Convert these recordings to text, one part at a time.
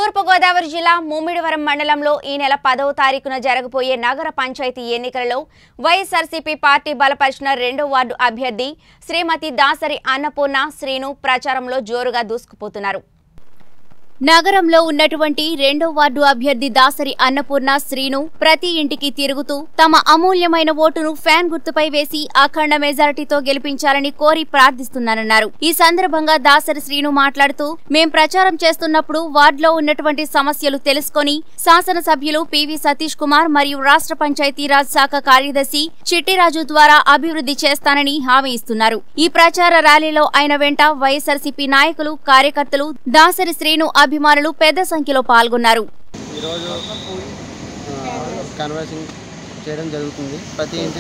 తూర్పుగోదావరి జిల్లా ముమ్మిడివరం మండలంలో ఈ నెల పదవ తారీఖున జరగబోయే నగర పంచాయతీ ఎన్నికలలో వైఎస్ఆర్సీపీ పార్టీ బలపరిచిన రెండో వార్డు అభ్యర్థి శ్రీమతి దాసరి అన్నపూర్ణ శ్రీను ప్రచారంలో జోరుగా దూసుకుపోతున్నారు నగరంలో ఉన్నటువంటి రెండో వార్డు అభ్యర్థి దాసరి అన్నపూర్ణ శ్రీను ప్రతి ఇంటికి తిరుగుతూ తమ అమూల్యమైన ఓటును ఫ్యాన్ గుర్తుపై వేసి అఖండ మెజారిటీతో గెలిపించాలని కోరి ప్రార్థిస్తున్నానన్నారు ఈ సందర్భంగా దాసరి శ్రీను మాట్లాడుతూ మేం ప్రచారం చేస్తున్నప్పుడు వార్డులో ఉన్నటువంటి సమస్యలు తెలుసుకొని శాసనసభ్యులు పివి సతీష్ కుమార్ మరియు రాష్ట్ర పంచాయతీరాజ్ శాఖ కార్యదర్శి చిట్టిరాజు ద్వారా అభివృద్ధి చేస్తానని హామీ ఇస్తున్నారు ఈ ప్రచార ర్యాలీలో ఆయన వెంట వైఎస్ఆర్సీపీ నాయకులు కార్యకర్తలు దాసరి శ్రీను అభిమానులు పెద్ద సంఖ్యలో పాల్గొన్నారు ఈరోజు కన్వర్సింగ్ చేయడం జరుగుతుంది ప్రతి ఇంటి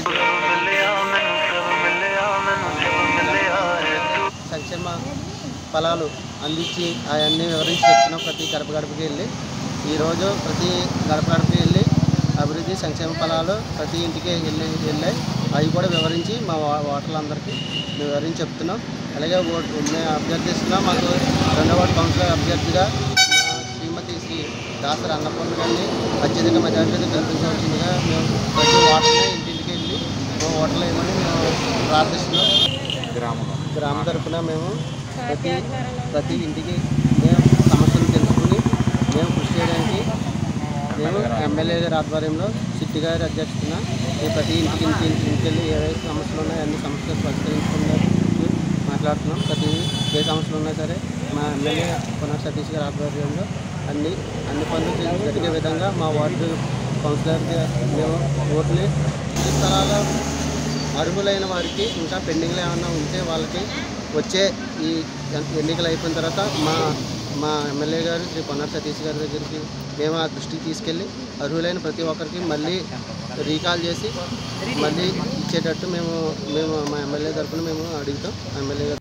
సంక్షేమ ఫలాలు అందించి అవన్నీ వివరించి చెప్తున్నాం ప్రతి గడప గడపకి వెళ్ళి ఈరోజు ప్రతి గడప గడపకి వెళ్ళి అభివృద్ధి సంక్షేమ ఫలాలు ప్రతి ఇంటికి వెళ్ళి వెళ్ళి అవి కూడా వివరించి మా వా- ఓటర్లందరికీ వివరించి చెప్తున్నాం అలాగే ఓటు మేము అభ్యర్థిస్తున్నాం మాకు రెండవ వార్డు కౌన్సిలర్ అభ్యర్థిగా మా శ్రీమతి శ్రీ దాసరి అన్నపూర్ణ గారిని అత్యధిక మెజార్టీతో గెలిపించవలసిందిగా మేము ప్రతి ఓటర్ని ఇంటింటికి వెళ్ళి మా ఓటర్లు ఏమని మేము ప్రార్థిస్తున్నాం గ్రామంలో గ్రామ తరఫున మేము ప్రతి ప్రతి ఇంటికి మేము సమస్యలు తెలుసుకుని మేము కృషి చేయడానికి మేము ఎమ్మెల్యే గారి ఆధ్వర్యంలో సిట్టి గారి అధ్యక్షతన మేము ప్రతి ఇంటికి ఇంటి ఇంటికి వెళ్ళి ఏవైతే సమస్యలు ఉన్నాయో అన్ని సమస్యలు పరిష్కరించుకునేందుకు మాట్లాడుతున్నాం ప్రతి ఏ సమస్యలు ఉన్నా సరే మా ఎమ్మెల్యే పునర్ సతీష్ గారి ఆధ్వర్యంలో అన్ని అన్ని పనులు జరి- జరిగే విధంగా మా వార్డు కౌన్సిలర్గా మేము ఓట్ని ఈ స్థలాల్లో అర్హులైన వారికి ఇంకా పెండింగ్లో ఏమైనా ఉంటే వాళ్ళకి వచ్చే ఈ ఎన్- ఎన్నికలు అయిపోయిన తర్వాత మా మా ఎమ్మెల్యే గారు శ్రీ పొన్నార్ సతీష్ గారి దగ్గరికి మేము ఆ దృష్టికి తీసుకెళ్ళి అర్హులైన ప్రతి ఒక్కరికి మళ్ళీ రీకాల్ చేసి మళ్ళీ ఇచ్చేటట్టు మేము మేము మా ఎమ్మెల్యే తరఫున మేము అడుగుతాం ఎమ్మెల్యే గారు